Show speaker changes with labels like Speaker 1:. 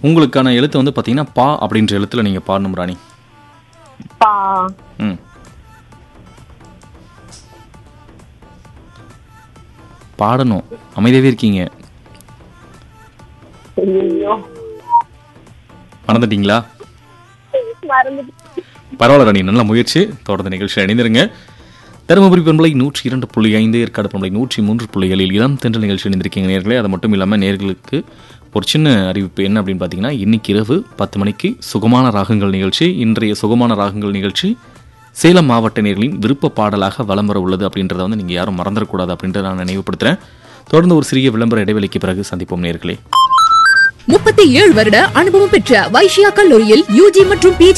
Speaker 1: உங்களுக்கான எழுத்து வந்து பார்த்தீங்கன்னா பா அப்படின்ற எழுத்துல நீங்கள் பாடணும் ராணி
Speaker 2: பா
Speaker 1: ம் பாடணும் அமைதியாகவே இருக்கீங்க
Speaker 2: ஐயோ
Speaker 1: மறந்துட்டீங்களா
Speaker 2: மறந்துட்டு
Speaker 1: பரவாயில்ல ராணி நல்ல முயற்சி தொடர்ந்து நிகழ்ச்சியில் இணைந்திருங்க தருமபுரி பண்பலை நூற்றி இரண்டு புள்ளி ஐந்து ஏற்காடு பண்பலை நூற்றி மூன்று புள்ளிகளில் இளம் தென்றல் நிகழ்ச்சி இணைந்திருக்கீங்க நேர்களே அது மட்டும் இல்லாமல் நேர்களுக்கு ஒரு சின்ன அறிவிப்பு என்ன அப்படின்னு பார்த்தீங்கன்னா இன்னைக்கு இரவு பத்து மணிக்கு சுகமான ராகங்கள் நிகழ்ச்சி இன்றைய சுகமான ராகங்கள் நிகழ்ச்சி சேலம் மாவட்ட நேர்களின் விருப்ப பாடலாக வலம் வர உள்ளது அப்படின்றத வந்து நீங்கள் யாரும் மறந்துடக்கூடாது அப்படின்றத நான் நினைவுபடுத்துகிறேன் தொடர்ந்து ஒரு சிறிய விளம்பர இடைவெளிக்கு பிறகு சந்திப்போம் நேர்களே
Speaker 3: முப்பத்தி ஏழு வருட அனுபவம் பெற்ற வைஷ்யா கல்லூரியில் யூஜி மற்றும் பிஜி